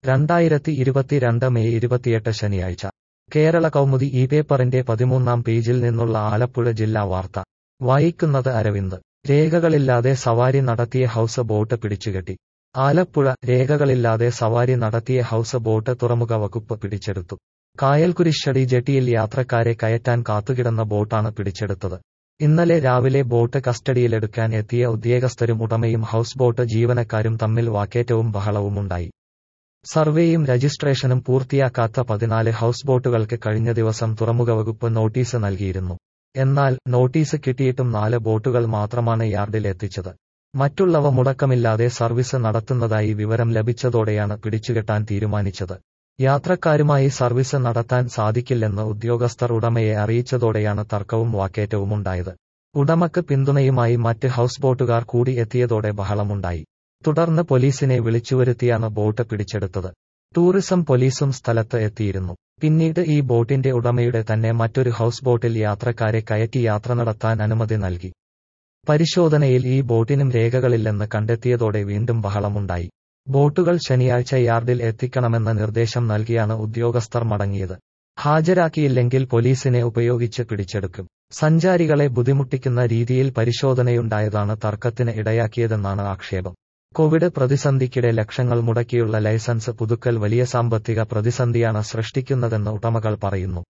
രണ്ടായിരത്തി ഇരുപത്തിരണ്ട് മെയ് ഇരുപത്തിയെട്ട് ശനിയാഴ്ച കേരള കൗമുദി ഈ പേപ്പറിന്റെ പതിമൂന്നാം പേജിൽ നിന്നുള്ള ആലപ്പുഴ ജില്ലാ വാർത്ത വായിക്കുന്നത് അരവിന്ദ് രേഖകളില്ലാതെ സവാരി നടത്തിയ ഹൌസ് ബോട്ട് പിടിച്ചുകെട്ടി ആലപ്പുഴ രേഖകളില്ലാതെ സവാരി നടത്തിയ ഹൌസ് ബോട്ട് തുറമുഖ വകുപ്പ് പിടിച്ചെടുത്തു കായൽക്കുരിശടി ജെട്ടിയിൽ യാത്രക്കാരെ കയറ്റാൻ കാത്തുകിടന്ന ബോട്ടാണ് പിടിച്ചെടുത്തത് ഇന്നലെ രാവിലെ ബോട്ട് കസ്റ്റഡിയിലെടുക്കാൻ എത്തിയ ഉദ്യോഗസ്ഥരും ഉടമയും ഹൌസ് ബോട്ട് ജീവനക്കാരും തമ്മിൽ വാക്കേറ്റവും ബഹളവുമുണ്ടായി സർവേയും രജിസ്ട്രേഷനും പൂർത്തിയാക്കാത്ത പതിനാല് ഹൌസ് ബോട്ടുകൾക്ക് കഴിഞ്ഞ ദിവസം തുറമുഖ വകുപ്പ് നോട്ടീസ് നൽകിയിരുന്നു എന്നാൽ നോട്ടീസ് കിട്ടിയിട്ടും നാല് ബോട്ടുകൾ മാത്രമാണ് യാർഡിൽ എത്തിച്ചത് മറ്റുള്ളവ മുടക്കമില്ലാതെ സർവീസ് നടത്തുന്നതായി വിവരം ലഭിച്ചതോടെയാണ് പിടിച്ചുകെട്ടാൻ തീരുമാനിച്ചത് യാത്രക്കാരുമായി സർവീസ് നടത്താൻ സാധിക്കില്ലെന്ന് ഉദ്യോഗസ്ഥർ ഉടമയെ അറിയിച്ചതോടെയാണ് തർക്കവും വാക്കേറ്റവും ഉണ്ടായത് ഉടമക്ക് പിന്തുണയുമായി മറ്റ് ഹൌസ് ബോട്ടുകാർ കൂടി എത്തിയതോടെ ബഹളമുണ്ടായി തുടർന്ന് പോലീസിനെ വിളിച്ചുവരുത്തിയാണ് ബോട്ട് പിടിച്ചെടുത്തത് ടൂറിസം പോലീസും സ്ഥലത്ത് എത്തിയിരുന്നു പിന്നീട് ഈ ബോട്ടിന്റെ ഉടമയുടെ തന്നെ മറ്റൊരു ഹൌസ് ബോട്ടിൽ യാത്രക്കാരെ കയറ്റി യാത്ര നടത്താൻ അനുമതി നൽകി പരിശോധനയിൽ ഈ ബോട്ടിനും രേഖകളില്ലെന്ന് കണ്ടെത്തിയതോടെ വീണ്ടും ബഹളമുണ്ടായി ബോട്ടുകൾ ശനിയാഴ്ച യാർഡിൽ എത്തിക്കണമെന്ന നിർദ്ദേശം നൽകിയാണ് ഉദ്യോഗസ്ഥർ മടങ്ങിയത് ഹാജരാക്കിയില്ലെങ്കിൽ പോലീസിനെ ഉപയോഗിച്ച് പിടിച്ചെടുക്കും സഞ്ചാരികളെ ബുദ്ധിമുട്ടിക്കുന്ന രീതിയിൽ പരിശോധനയുണ്ടായതാണ് തർക്കത്തിന് ഇടയാക്കിയതെന്നാണ് ആക്ഷേപം കോവിഡ് പ്രതിസന്ധിക്കിടെ ലക്ഷങ്ങൾ മുടക്കിയുള്ള ലൈസൻസ് പുതുക്കൽ വലിയ സാമ്പത്തിക പ്രതിസന്ധിയാണ് സൃഷ്ടിക്കുന്നതെന്ന് ഉടമകൾ പറയുന്നു